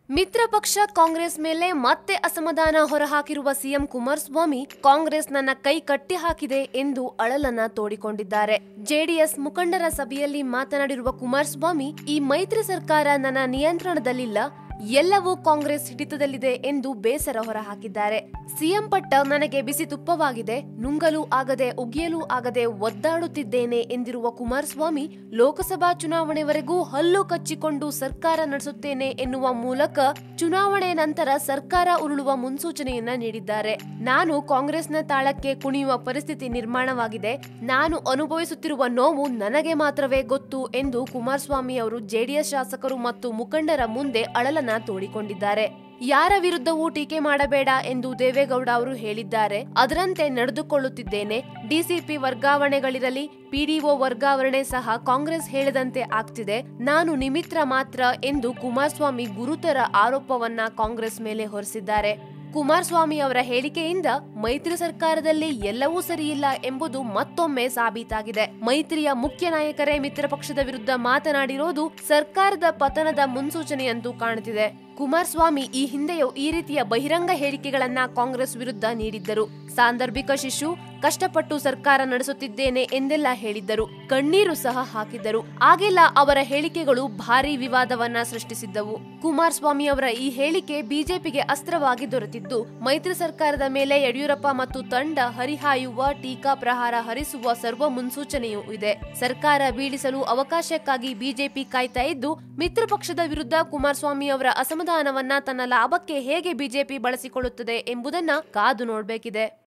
ಮಿತ್ರ ಪಕ್ಷ ಕಾಂಗ್ರೆಸ್ ಮೇಲೆ ಮತ್ತೆ ಅಸಮಾಧಾನ ಹೊರಹಾಕಿರುವ ಸಿಎಂ ಕುಮಾರಸ್ವಾಮಿ ಕಾಂಗ್ರೆಸ್ ನನ್ನ ಕೈ ಕಟ್ಟಿ ಹಾಕಿದೆ ಎಂದು ಅಳಲನ್ನ ತೋಡಿಕೊಂಡಿದ್ದಾರೆ ಜೆಡಿಎಸ್ ಮುಖಂಡರ ಸಭೆಯಲ್ಲಿ ಮಾತನಾಡಿರುವ ಕುಮಾರಸ್ವಾಮಿ ಈ ಮೈತ್ರಿ ಸರ್ಕಾರ ನನ್ನ ನಿಯಂತ್ರಣದಲ್ಲಿಲ್ಲ ಎಲ್ಲವೂ ಕಾಂಗ್ರೆಸ್ ಹಿಡಿತದಲ್ಲಿದೆ ಎಂದು ಬೇಸರ ಹೊರಹಾಕಿದ್ದಾರೆ ಸಿಎಂ ಪಟ್ಟ ನನಗೆ ಬಿಸಿ ತುಪ್ಪವಾಗಿದೆ ನುಂಗಲು ಆಗದೆ ಉಗಿಯಲು ಆಗದೆ ಒದ್ದಾಡುತ್ತಿದ್ದೇನೆ ಎಂದಿರುವ ಕುಮಾರಸ್ವಾಮಿ ಲೋಕಸಭಾ ಚುನಾವಣೆವರೆಗೂ ಹಲ್ಲು ಕಚ್ಚಿಕೊಂಡು ಸರ್ಕಾರ ನಡೆಸುತ್ತೇನೆ ಎನ್ನುವ ಮೂಲಕ ಚುನಾವಣೆ ನಂತರ ಸರ್ಕಾರ ಉರುಳುವ ಮುನ್ಸೂಚನೆಯನ್ನ ನೀಡಿದ್ದಾರೆ ನಾನು ಕಾಂಗ್ರೆಸ್ನ ತಾಳಕ್ಕೆ ಕುಣಿಯುವ ಪರಿಸ್ಥಿತಿ ನಿರ್ಮಾಣವಾಗಿದೆ ನಾನು ಅನುಭವಿಸುತ್ತಿರುವ ನೋವು ನನಗೆ ಮಾತ್ರವೇ ಗೊತ್ತು ಎಂದು ಕುಮಾರಸ್ವಾಮಿ ಅವರು ಜೆಡಿಎಸ್ ಶಾಸಕರು ಮತ್ತು ಮುಖಂಡರ ಮುಂದೆ ಅಳಲನ್ನ ತೋಡಿಕೊಂಡಿದ್ದಾರೆ ಯಾರ ವಿರುದ್ಧವೂ ಟೀಕೆ ಮಾಡಬೇಡ ಎಂದು ದೇವೇಗೌಡ ಅವರು ಹೇಳಿದ್ದಾರೆ ಅದರಂತೆ ನಡೆದುಕೊಳ್ಳುತ್ತಿದ್ದೇನೆ ಡಿಸಿಪಿ ವರ್ಗಾವಣೆಗಳಿರಲಿ ಪಿಡಿಒ ವರ್ಗಾವಣೆ ಸಹ ಕಾಂಗ್ರೆಸ್ ಹೇಳಿದಂತೆ ಆಗ್ತಿದೆ ನಾನು ನಿಮಿತ್ರ ಮಾತ್ರ ಎಂದು ಕುಮಾರಸ್ವಾಮಿ ಗುರುತರ ಆರೋಪವನ್ನ ಕಾಂಗ್ರೆಸ್ ಮೇಲೆ ಹೊರಿಸಿದ್ದಾರೆ ಕುಮಾರಸ್ವಾಮಿ ಅವರ ಹೇಳಿಕೆಯಿಂದ ಮೈತ್ರಿ ಸರ್ಕಾರದಲ್ಲಿ ಎಲ್ಲವೂ ಸರಿಯಿಲ್ಲ ಎಂಬುದು ಮತ್ತೊಮ್ಮೆ ಸಾಬೀತಾಗಿದೆ ಮೈತ್ರಿಯ ಮುಖ್ಯ ನಾಯಕರೇ ಮಿತ್ರ ಪಕ್ಷದ ವಿರುದ್ಧ ಮಾತನಾಡಿರೋದು ಸರ್ಕಾರದ ಪತನದ ಮುನ್ಸೂಚನೆಯಂತೂ ಕಾಣುತ್ತಿದೆ ಕುಮಾರಸ್ವಾಮಿ ಈ ಹಿಂದೆಯೂ ಈ ರೀತಿಯ ಬಹಿರಂಗ ಹೇಳಿಕೆಗಳನ್ನ ಕಾಂಗ್ರೆಸ್ ವಿರುದ್ಧ ನೀಡಿದ್ದರು ಸಾಂದರ್ಭಿಕ ಶಿಶು ಕಷ್ಟಪಟ್ಟು ಸರ್ಕಾರ ನಡೆಸುತ್ತಿದ್ದೇನೆ ಎಂದೆಲ್ಲ ಹೇಳಿದ್ದರು ಕಣ್ಣೀರು ಸಹ ಹಾಕಿದ್ದರು ಆಗೆಲ್ಲ ಅವರ ಹೇಳಿಕೆಗಳು ಭಾರಿ ವಿವಾದವನ್ನ ಸೃಷ್ಟಿಸಿದ್ದವು ಕುಮಾರಸ್ವಾಮಿ ಅವರ ಈ ಹೇಳಿಕೆ ಬಿಜೆಪಿಗೆ ಅಸ್ತ್ರವಾಗಿ ದೊರೆತಿದ್ದು ಮೈತ್ರಿ ಸರ್ಕಾರದ ಮೇಲೆ ಯಡಿಯೂರಪ್ಪ ಮತ್ತು ತಂಡ ಹರಿಹಾಯುವ ಟೀಕಾ ಪ್ರಹಾರ ಹರಿಸುವ ಸರ್ವ ಮುನ್ಸೂಚನೆಯೂ ಇದೆ ಸರ್ಕಾರ ಬೀಳಿಸಲು ಅವಕಾಶಕ್ಕಾಗಿ ಬಿಜೆಪಿ ಕಾಯ್ತಾ ಇದ್ದು ಮಿತ್ರ ಪಕ್ಷದ ವಿರುದ್ಧ ಕುಮಾರಸ್ವಾಮಿ ಅವರ ಅಸಮಾಧಾನವನ್ನ ತನ್ನ ಲಾಭಕ್ಕೆ ಹೇಗೆ ಬಿಜೆಪಿ ಬಳಸಿಕೊಳ್ಳುತ್ತದೆ ಎಂಬುದನ್ನ ಕಾದು ನೋಡಬೇಕಿದೆ